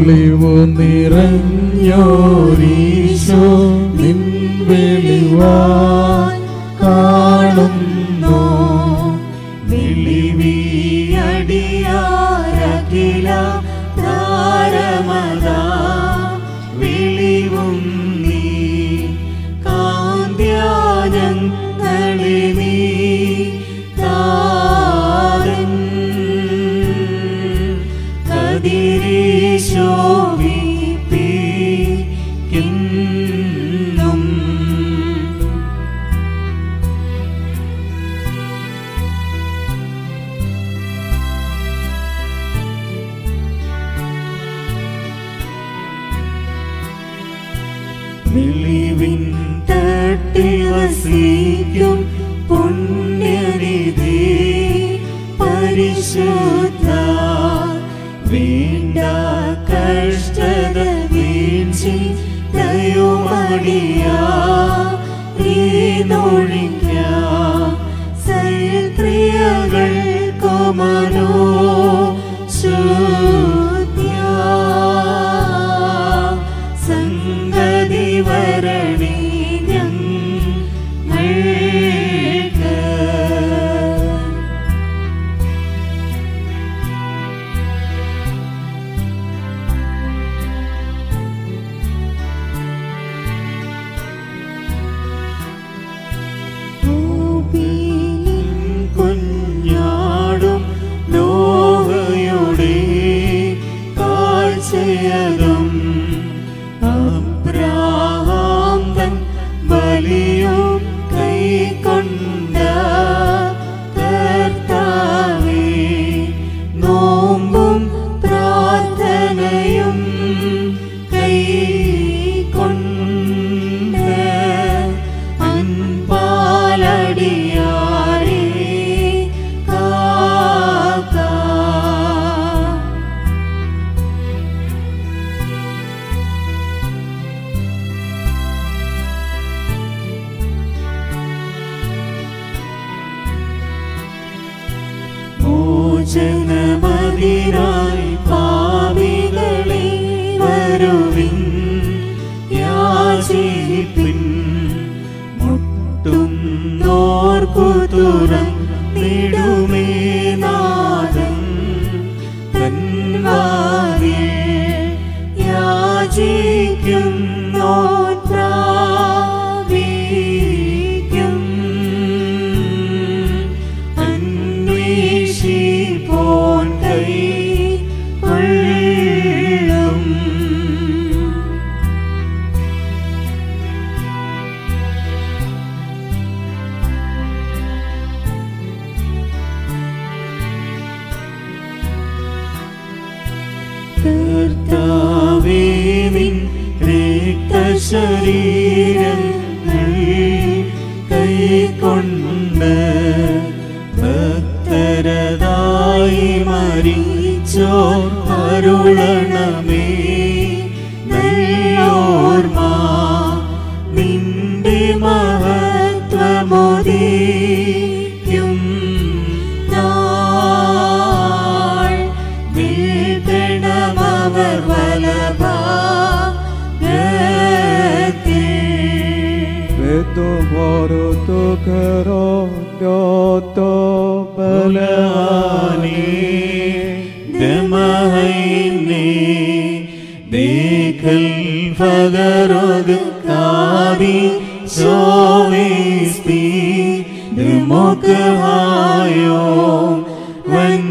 തെളിവു നിറഞ്ഞോരീശോ നിൻ വെളിവാൻ കാണുന്നു വിളിവിയടിയാരകില താരമതാ വിളിവും നീ കാന്ത്യാനങ്ങളെ നീ താരൻ കതിരീശോഭിപ്പിക്കും വെളിവിൻ തട്ടി വസിക്കും പുണ്യനിധി പരിശുദ്ധ വീണ്ട കഷ്ടത വീഴ്ചി ദയുമടിയാ നീനൊഴിക്ക സൈത്രിയകൾ കൊമനോ ശുദ്ധ്യാ സംഗതി വരണി ഞങ്ങൾക്ക് കുഞ്ഞാടും നോഹയുടെ കാഴ്ചയതും അബ്രാഹാം തൻ ബലിയും കൈക്കൊണ്ട കർത്താവേ നോമ്പും പ്രാർത്ഥനയും കൈക്കൊണ്ട് അൻപാലടിയാരേ കാക്ക മോചനമതിനായി പാപികളെ വരുവിൻ യാചിപ്പിൻ മുട്ടും നോർക്കു തുറന്നിടുമേ നാഥൻ തൻവാതിൽ യാചിക്കും നോത്രാപിക്കും അന്വേഷിപ്പോൻ കൈ കൊള്ളും കർത്താവേ നിൻ രക്തശരീരങ്ങൾ കൈക്കൊണ്ട് ഭക്തരതായി മരിച്ചോ അരുളണമേ നല്ലോർമ്മ നിന്റെ മഹത്വമോദിക്കും നാൾ വീഴ്ത്തണമവർ വലഭാഗത്തിൽ Vedo moro to karo nyoto ബലവാനേ ദമഹൈനേ ദേഖൽ ഫഗരോദ് കാദി സോവേസ്തി ദമുഖ ഹായോ വൻ